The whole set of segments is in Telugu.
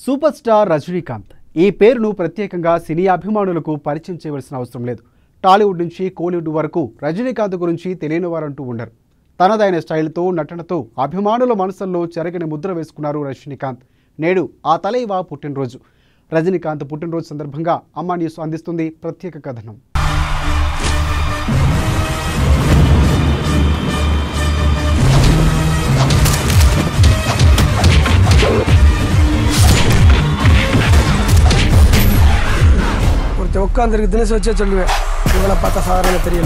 సూపర్ స్టార్ రజనీకాంత్ ఈ పేరును ప్రత్యేకంగా సినీ అభిమానులకు పరిచయం చేయవలసిన అవసరం లేదు టాలీవుడ్ నుంచి కోలీవుడ్ వరకు రజనీకాంత్ గురించి తెలియని వారంటూ ఉండరు తనదైన స్టైల్తో నటనతో అభిమానుల మనసుల్లో చెరగని ముద్ర వేసుకున్నారు రజనీకాంత్ నేడు ఆ తలైవా పుట్టినరోజు రజనీకాంత్ పుట్టినరోజు సందర్భంగా అమ్మా న్యూస్ అందిస్తుంది ప్రత్యేక కథనం ప్రతి ఒక్క అందరికి தினசு வச்சே சொல்லுவேன் இவனை பார்த்தா சாதாரண தெரியல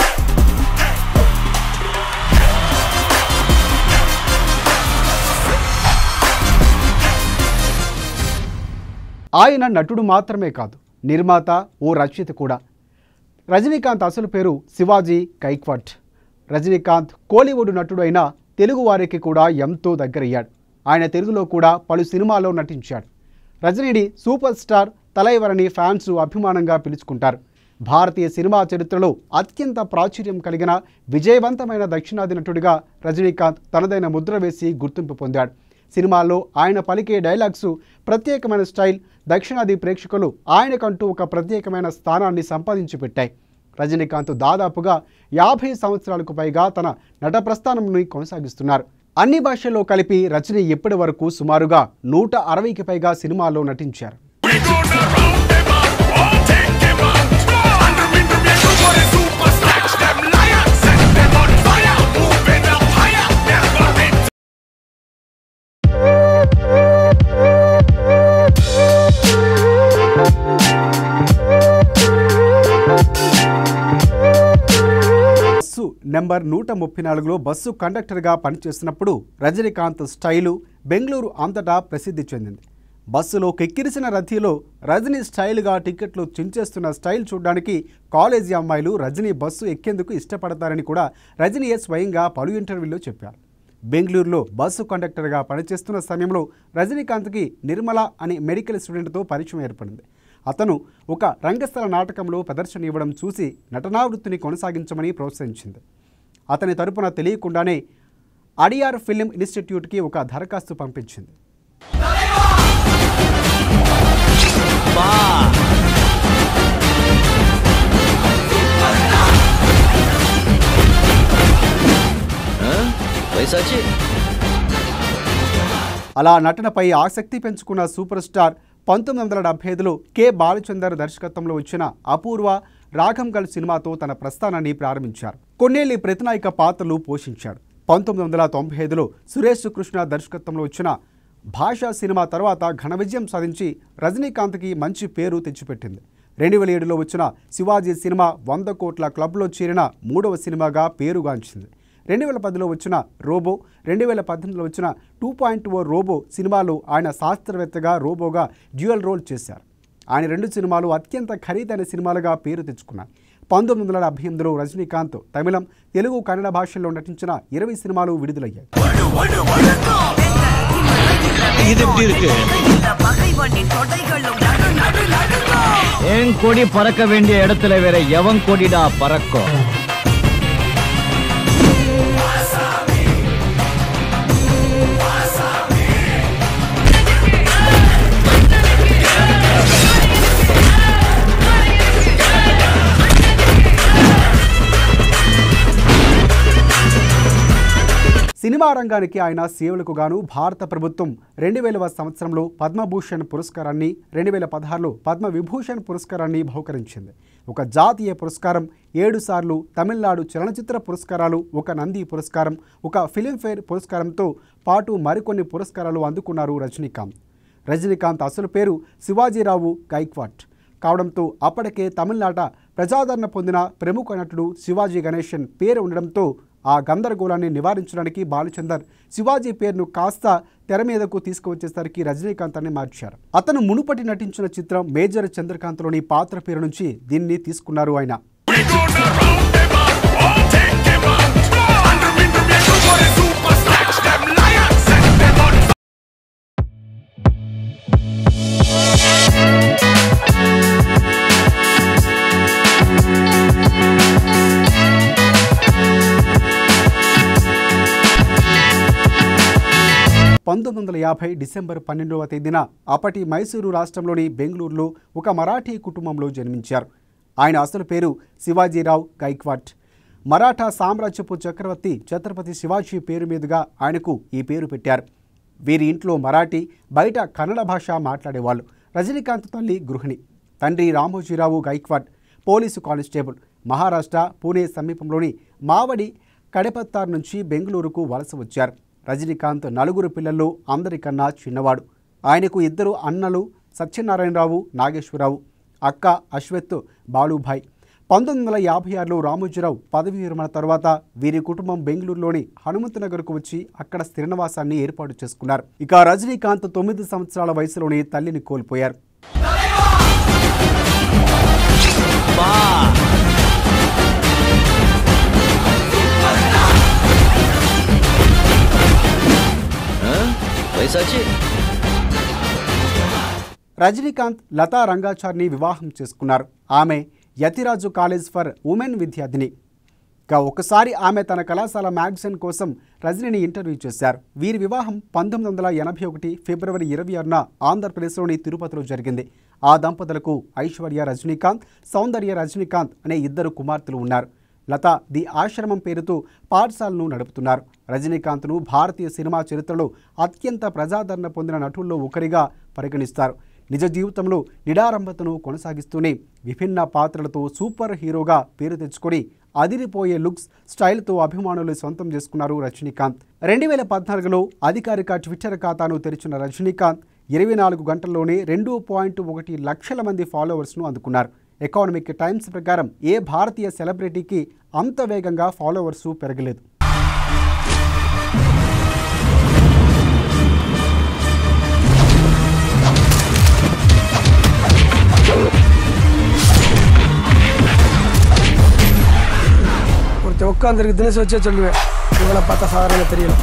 ఆయన నటుడు మాత్రమే కాదు నిర్మాత ఓ రచయిత కూడా రజనీకాంత్ అసలు పేరు శివాజీ గైక్వాడ్ రజనీకాంత్ కోలీవుడ్ నటుడు అయిన తెలుగు వారికి కూడా ఎంతో దగ్గరయ్యాడు ఆయన తెలుగులో కూడా పలు సినిమాల్లో నటించాడు రజనీని సూపర్ స్టార్ తలైవరని ఫ్యాన్స్ అభిమానంగా పిలుచుకుంటారు భారతీయ సినిమా చరిత్రలో అత్యంత ప్రాచుర్యం కలిగిన విజయవంతమైన దక్షిణాది నటుడిగా రజనీకాంత్ తనదైన ముద్ర వేసి గుర్తింపు పొందాడు సినిమాల్లో ఆయన పలికే డైలాగ్స్ ప్రత్యేకమైన స్టైల్ దక్షిణాది ప్రేక్షకులు ఆయనకంటూ ఒక ప్రత్యేకమైన స్థానాన్ని సంపాదించి పెట్టాయి రజనీకాంత్ దాదాపుగా యాభై సంవత్సరాలకు పైగా తన నట ప్రస్థానంని కొనసాగిస్తున్నారు అన్ని భాషల్లో కలిపి రజనీ ఇప్పటి వరకు సుమారుగా నూట అరవైకి పైగా సినిమాల్లో నటించారు We gonna round them up, oh take them out. Under in the middle, what a super snatch them lions, set them on fire, moving up higher, never been bus number నూట ముప్పై నాలుగులో బస్సు కండక్టర్గా పనిచేస్తున్నప్పుడు రజనీకాంత్ స్టైలు బెంగళూరు అంతటా ప్రసిద్ధి చెందింది బస్సులో కెక్కిరిసిన రద్దీలో రజనీ స్టైల్గా టికెట్లు చించేస్తున్న స్టైల్ చూడడానికి కాలేజీ అమ్మాయిలు రజనీ బస్సు ఎక్కేందుకు ఇష్టపడతారని కూడా రజనీయే స్వయంగా పలు ఇంటర్వ్యూల్లో చెప్పారు బెంగళూరులో బస్సు కండక్టర్గా పనిచేస్తున్న సమయంలో రజనీకాంత్కి నిర్మల అనే మెడికల్ స్టూడెంట్తో పరిచయం ఏర్పడింది అతను ఒక రంగస్థల నాటకంలో ప్రదర్శన ఇవ్వడం చూసి నటనా వృత్తిని కొనసాగించమని ప్రోత్సహించింది అతని తరపున తెలియకుండానే అడియార్ ఫిలిం ఇన్స్టిట్యూట్కి ఒక దరఖాస్తు పంపించింది వయసాచి అలా నటనపై ఆసక్తి పెంచుకున్న సూపర్ స్టార్ పంతొమ్మిది వందల డెబ్బై ఐదులో కె బాలచందర్ దర్శకత్వంలో వచ్చిన అపూర్వ రాఘంగల్ సినిమాతో తన ప్రస్థానాన్ని ప్రారంభించారు కొన్నేళ్లి ప్రతినాయక పాత్రలు పోషించాడు పంతొమ్మిది వందల తొంభై ఐదులో సురేష్ కృష్ణ దర్శకత్వంలో వచ్చిన భాషా సినిమా తర్వాత ఘన విజయం సాధించి రజనీకాంత్కి మంచి పేరు తెచ్చిపెట్టింది రెండు వేల ఏడులో వచ్చిన శివాజీ సినిమా వంద కోట్ల క్లబ్లో చేరిన మూడవ సినిమాగా పేరుగాంచింది రెండు వేల పదిలో వచ్చిన రోబో రెండు వేల పద్దెనిమిదిలో వచ్చిన టూ పాయింట్ ఓ రోబో సినిమాలో ఆయన శాస్త్రవేత్తగా రోబోగా డ్యూయల్ రోల్ చేశారు ఆయన రెండు సినిమాలు అత్యంత ఖరీదైన సినిమాలుగా పేరు తెచ్చుకున్నాయి పంతొమ్మిది వందల డెబ్బై ఎనిమిదిలో రజనీకాంత్ తమిళం తెలుగు కన్నడ భాషల్లో నటించిన ఇరవై సినిమాలు విడుదలయ్యాయి இது எப்படி இருக்கு பகைவனின் தொடைகளும் நடு நடு நடுங்கும் என் கொடி பறக்க வேண்டிய இடத்துல வேற எவன் கொடிடா பறக்கும் సినిమా రంగానికి ఆయన సేవలకు గాను భారత ప్రభుత్వం రెండు వేలవ సంవత్సరంలో పద్మభూషణ్ పురస్కారాన్ని రెండు వేల పదహారులో పద్మ విభూషణ్ పురస్కారాన్ని బహుకరించింది ఒక జాతీయ పురస్కారం ఏడు సార్లు తమిళనాడు చలనచిత్ర పురస్కారాలు ఒక నంది పురస్కారం ఒక ఫిలింఫేర్ పురస్కారంతో పాటు మరికొన్ని పురస్కారాలు అందుకున్నారు రజనీకాంత్ రజనీకాంత్ అసలు పేరు శివాజీరావు గైక్వాట్ కావడంతో అప్పటికే తమిళనాట ప్రజాదరణ పొందిన ప్రముఖ నటుడు శివాజీ గణేశన్ పేరు ఉండడంతో ఆ గందరగోళాన్ని నివారించడానికి బాలచందర్ శివాజీ పేరును కాస్త తెర మీదకు తీసుకువచ్చేసరికి రజనీకాంత్ అని మార్చారు అతను మునుపటి నటించిన చిత్రం మేజర్ చంద్రకాంత్లోని పాత్ర పేరు నుంచి దీన్ని తీసుకున్నారు ఆయన We gonna round them up, oh take them out. Under in the middle, what a super snatch them lions, set them on పంతొమ్మిది వందల యాభై డిసెంబర్ పన్నెండవ తేదీన అప్పటి మైసూరు రాష్ట్రంలోని బెంగళూరులో ఒక మరాఠీ కుటుంబంలో జన్మించారు ఆయన అసలు పేరు శివాజీరావు గైక్వాట్ మరాఠా సామ్రాజ్యపు చక్రవర్తి ఛత్రపతి శివాజీ పేరు మీదుగా ఆయనకు ఈ పేరు పెట్టారు వీరి ఇంట్లో మరాఠీ బయట కన్నడ భాష మాట్లాడేవాళ్ళు రజనీకాంత్ తల్లి గృహిణి తండ్రి రామోజీరావు గైక్వాడ్ పోలీసు కానిస్టేబుల్ మహారాష్ట్ర పూణే సమీపంలోని మావడి కడపత్తార్ నుంచి బెంగళూరుకు వలస వచ్చారు రజనీకాంత్ నలుగురు పిల్లల్లో అందరికన్నా చిన్నవాడు ఆయనకు ఇద్దరు అన్నలు సత్యనారాయణరావు నాగేశ్వరరావు అక్క అశ్వత్ బాలుభాయ్ పంతొమ్మిది వందల యాభై ఆరులో రామోజీరావు పదవి విరమణ తర్వాత వీరి కుటుంబం బెంగళూరులోని హనుమంతనగర్కు వచ్చి అక్కడ స్థిర నివాసాన్ని ఏర్పాటు చేసుకున్నారు ఇక రజనీకాంత్ తొమ్మిది సంవత్సరాల వయసులోనే తల్లిని కోల్పోయారు వయసాచి రజనీకాంత్ లతా రంగాచార్ని వివాహం చేసుకున్నారు ఆమె యతిరాజు కాలేజ్ ఫర్ ఉమెన్ విద్యార్థిని ఇక ఒకసారి ఆమె తన కళాశాల మ్యాగజైన్ కోసం రజనీని ఇంటర్వ్యూ చేశారు వీరి వివాహం పంతొమ్మిది వందల ఎనభై ఒకటి ఫిబ్రవరి ఇరవై ఆరున ఆంధ్రప్రదేశ్లోని తిరుపతిలో జరిగింది ఆ దంపతులకు ఐశ్వర్య రజనీకాంత్ సౌందర్య రజనీకాంత్ అనే ఇద్దరు కుమార్తెలు ఉన్నారు లత ది ఆశ్రమం పేరుతో పాఠశాలను నడుపుతున్నారు రజనీకాంత్ను భారతీయ సినిమా చరిత్రలో అత్యంత ప్రజాదరణ పొందిన నటుల్లో ఒకరిగా పరిగణిస్తారు నిజ జీవితంలో నిడారంభతను కొనసాగిస్తూనే విభిన్న పాత్రలతో సూపర్ హీరోగా పేరు తెచ్చుకొని అదిరిపోయే లుక్స్ స్టైల్తో అభిమానులు సొంతం చేసుకున్నారు రజనీకాంత్ రెండు వేల పద్నాలుగులో అధికారిక ట్విట్టర్ ఖాతాను తెరిచిన రజనీకాంత్ ఇరవై నాలుగు గంటల్లోనే రెండు పాయింట్ ఒకటి లక్షల మంది ఫాలోవర్స్ను అందుకున్నారు ఎకానమిక్ టైమ్స్ ప్రకారం ఏ భారతీయ సెలబ్రిటీకి అంత వేగంగా ఫాలోవర్స్ పెరగలేదు ஒருத்தன் உட்காந்துருக்கு தினசு வச்சே சொல்லுவேன் இவனை பார்த்தா சாதாரண தெரியல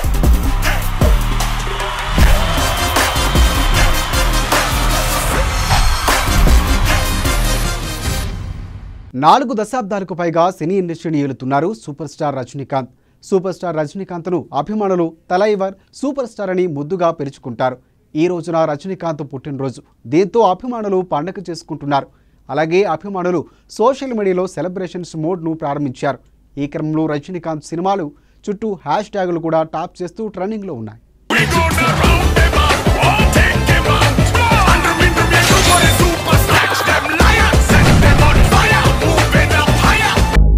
నాలుగు దశాబ్దాలకు పైగా సినీ ఇండస్ట్రీని ఏలుతున్నారు super star Rajinikanth super star రజనీకాంత్ను అభిమానులు తలైవర్ సూపర్ స్టార్ అని ముద్దుగా పిలుచుకుంటారు ఈ రోజున రజనీకాంత్ పుట్టినరోజు దీంతో అభిమానులు పండగ చేసుకుంటున్నారు అలాగే అభిమానులు సోషల్ మీడియాలో సెలబ్రేషన్స్ మోడ్ను ప్రారంభించారు ఈ క్రమంలో రజనీకాంత్ సినిమాలు చుట్టూ హ్యాష్ ట్యాగులు కూడా టాప్ చేస్తూ ట్రెండింగ్లో ఉన్నాయి We gonna round them up, oh take them out. Under me to make you for the super snatch them lions, set them on fire, moving up higher.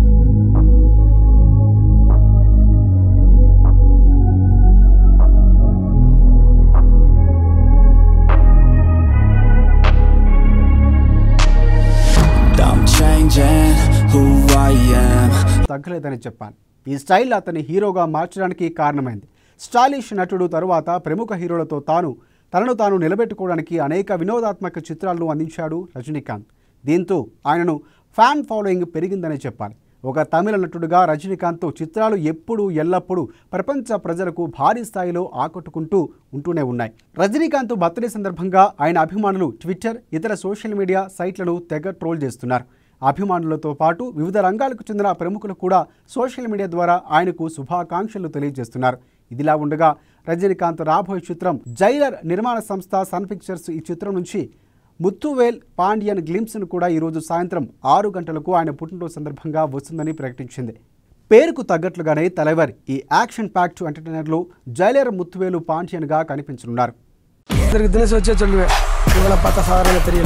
I'm changing who I am. తగ్గలేదని చెప్పాను ఈ స్టైల్ అతని హీరోగా మార్చడానికి కారణమైంది స్టైలిష్ నటుడు తరువాత ప్రముఖ హీరోలతో తాను తనను తాను నిలబెట్టుకోవడానికి అనేక వినోదాత్మక చిత్రాలను అందించాడు రజనీకాంత్ దీంతో ఆయనను ఫ్యాన్ ఫాలోయింగ్ పెరిగిందని చెప్పాలి ఒక తమిళ నటుడుగా రజనీకాంత్ చిత్రాలు ఎప్పుడూ ఎల్లప్పుడూ ప్రపంచ ప్రజలకు భారీ స్థాయిలో ఆకట్టుకుంటూ ఉంటూనే ఉన్నాయి రజనీకాంత్ బర్త్డే సందర్భంగా ఆయన అభిమానులు ట్విట్టర్ ఇతర సోషల్ మీడియా సైట్లను తెగ ట్రోల్ చేస్తున్నారు అభిమానులతో పాటు వివిధ రంగాలకు చెందిన ప్రముఖులు కూడా సోషల్ మీడియా ద్వారా ఆయనకు శుభాకాంక్షలు తెలియజేస్తున్నారు ఇదిలా ఉండగా రజనీకాంత్ రాబోయే చిత్రం జైలర్ నిర్మాణ సంస్థ సన్ పిక్చర్స్ ఈ చిత్రం నుంచి ముత్తువేల్ పాండియన్ గ్లిమ్స్ను కూడా ఈరోజు సాయంత్రం ఆరు గంటలకు ఆయన పుట్టినరోజు సందర్భంగా వస్తుందని ప్రకటించింది పేరుకు తగ్గట్లుగానే తలైవర్ ఈ యాక్షన్ ప్యాక్ట్ ఎంటర్టైనర్లో జైలర్ ముత్తువేలు పాండియన్గా కనిపించనున్నారు இதற்கு தினசு வச்சே சொல்லுவேன் இவனை பார்த்தா சாதாரண தெரியல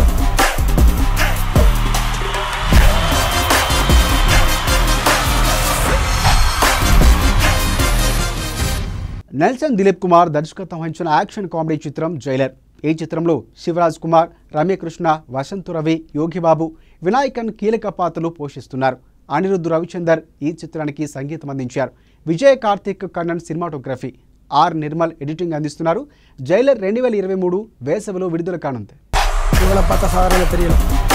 నెల్సన్ దిలీప్ కుమార్ దర్శకత్వం వహించిన యాక్షన్ కామెడీ చిత్రం జైలర్ ఈ చిత్రంలో శివరాజ్ కుమార్ రమ్యకృష్ణ వసంతు రవి యోగిబాబు వినాయకన్ కీలక పాత్రలు పోషిస్తున్నారు అనిరుద్ధ్ రవిచందర్ ఈ చిత్రానికి సంగీతం అందించారు Vijay Karthik Kannan cinematography R Nirmal editing అందిస్తున్నారు జైలర్ రెండు వేల ఇరవై మూడు వేసవిలో విడుదల కానుంది இவனை பார்த்தா சாதாரண தெரியல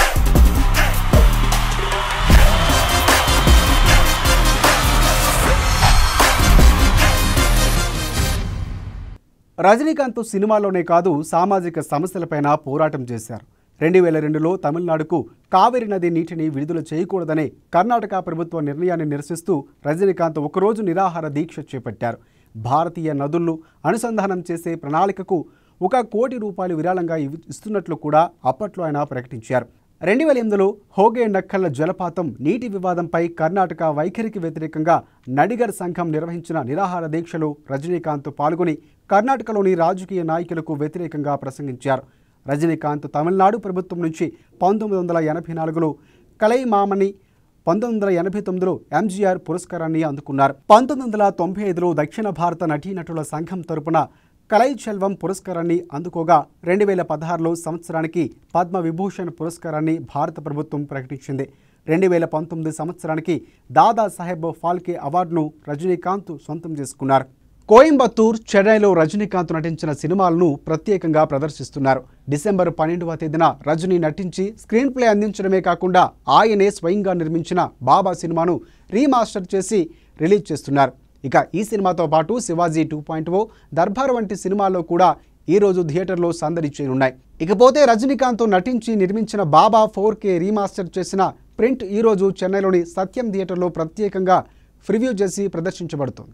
రజనీకాంత్ సినిమాలోనే కాదు సామాజిక సమస్యలపైన పోరాటం చేశారు రెండు వేల రెండులో తమిళనాడుకు కావేరి నది నీటిని విడుదల చేయకూడదనే కర్ణాటక ప్రభుత్వ నిర్ణయాన్ని నిరసిస్తూ రజనీకాంత్ ఒకరోజు నిరాహార దీక్ష చేపట్టారు భారతీయ నదులను అనుసంధానం చేసే ప్రణాళికకు ఒక కోటి రూపాయలు విరాళంగా ఇవ్- ఇస్తున్నట్లు కూడా అప్పట్లో ఆయన ప్రకటించారు రెండు వేల ఎనిమిదిలో హోగే నక్కళ్ల జలపాతం నీటి వివాదంపై కర్ణాటక వైఖరికి వ్యతిరేకంగా నడిగర్ సంఘం నిర్వహించిన నిరాహార దీక్షలో రజనీకాంత్ పాల్గొని కర్ణాటకలోని రాజకీయ నాయకులకు వ్యతిరేకంగా ప్రసంగించారు రజనీకాంత్ తమిళనాడు ప్రభుత్వం నుంచి పంతొమ్మిది వందల ఎనభై నాలుగులో కలైమామని పంతొమ్మిది వందల ఎనభై తొమ్మిదిలో ఎంజీఆర్ పురస్కారాన్ని అందుకున్నారు పంతొమ్మిది వందల తొంభై ఐదులో దక్షిణ భారత నటీనటుల సంఘం తరపున కలై చెల్వం పురస్కారాన్ని అందుకోగా రెండు వేల పదహారులో సంవత్సరానికి పద్మ విభూషణ్ పురస్కారాన్ని భారత ప్రభుత్వం ప్రకటించింది రెండు వేల పంతొమ్మిది సంవత్సరానికి దాదా సాహెబ్ ఫాల్కే అవార్డును రజనీకాంత్ సొంతం చేసుకున్నారు కోయంబత్తూర్ చెన్నైలో రజనీకాంత్ నటించిన సినిమాలను ప్రత్యేకంగా ప్రదర్శిస్తున్నారు డిసెంబర్ పన్నెండవ తేదీన రజనీ నటించి స్క్రీన్ ప్లే అందించడమే కాకుండా ఆయనే స్వయంగా నిర్మించిన బాబా సినిమాను రీమాస్టర్ చేసి రిలీజ్ చేస్తున్నారు ఇక ఈ సినిమాతో పాటు Sivaji two point O Darbar వంటి సినిమాల్లో కూడా ఈ రోజు థియేటర్లో సందడి చేయనున్నాయి ఇకపోతే రజనీకాంత్ నటించి నిర్మించిన బాబా ఫోర్ కే రీమాస్టర్ చేసిన ప్రింట్ ఈ రోజు చెన్నైలోని సత్యం థియేటర్లో ప్రత్యేకంగా ప్రివ్యూ చేసి ప్రదర్శించబడుతుంది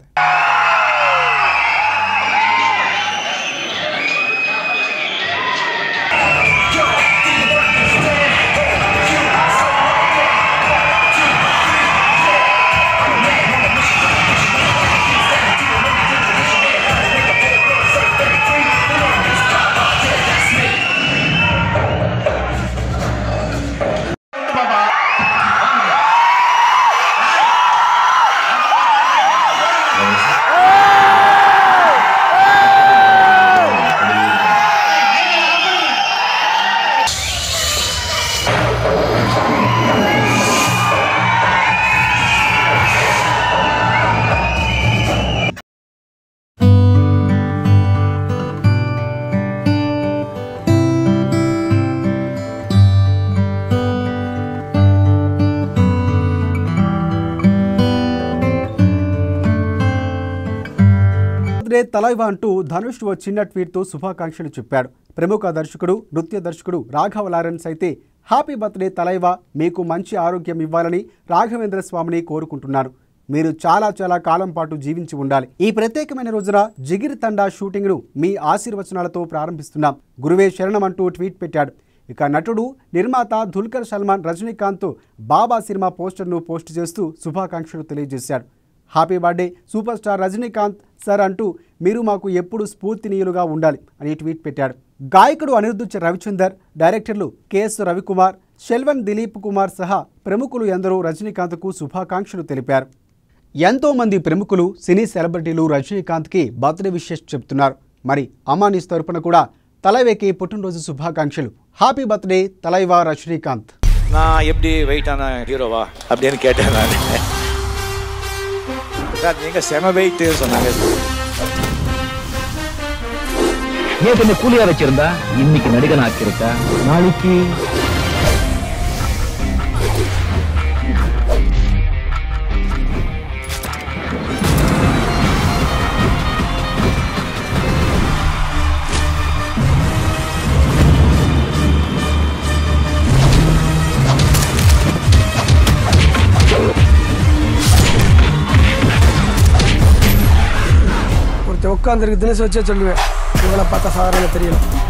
బర్త్డే తలైవ అంటూ ధనుష్ ఓ చిన్న ట్వీట్తో శుభాకాంక్షలు చెప్పాడు ప్రముఖ దర్శకుడు నృత్య దర్శకుడు రాఘవ లారెన్స్ అయితే హ్యాపీ బర్త్డే తలైవ మీకు మంచి ఆరోగ్యం ఇవ్వాలని రాఘవేంద్ర స్వామిని కోరుకుంటున్నాను మీరు చాలా చాలా కాలం పాటు జీవించి ఉండాలి ఈ ప్రత్యేకమైన రోజున జిగిరి తండా షూటింగ్ను మీ ఆశీర్వచనాలతో ప్రారంభిస్తున్నాం గురువే శరణం అంటూ ట్వీట్ పెట్టాడు ఇక నటుడు నిర్మాత దుల్కర్ సల్మాన్ రజనీకాంత్ బాబా సినిమా పోస్టర్ను పోస్ట్ చేస్తూ శుభాకాంక్షలు తెలియజేశాడు happy birthday super star Rajinikanth sir అంటూ మీరు మాకు ఎప్పుడు స్ఫూర్తినీయులుగా ఉండాలి అని ట్వీట్ పెట్టాడు గాయకుడు అనిరుద్ధ్ రవిచందర్ డైరెక్టర్లు కెఎస్ రవికుమార్ షెల్వన్ దిలీప్ కుమార్ సహా ప్రముఖులు ఎందరో రజనీకాంత్కు శుభాకాంక్షలు తెలిపారు ఎంతో మంది ప్రముఖులు సినీ సెలబ్రిటీలు రజనీకాంత్కి బర్త్డే విషెస్ చెప్తున్నారు మరి అమానీస్ తరపున కూడా తలైవేకి పుట్టినరోజు శుభాకాంక్షలు హ్యాపీ బర్త్డే తలైవా రజనీకాంత్ நான் எப்படி வெயிட்டான ஹீரோவா அப்படின்னு கேட்டேன் நான் சார் நீங்க செம வெயிட் சொன்னாங்க நேத்து என்ன கூலியா வச்சிருந்தா இன்னைக்கு நடிகன் ஆக்கியிருக்கா நாளைக்கு ஒருத்தன் உட்காந்துருக்கு தினசு வச்சே சொல்லுவேன் இவனை பார்த்தா சாதாரண தெரியல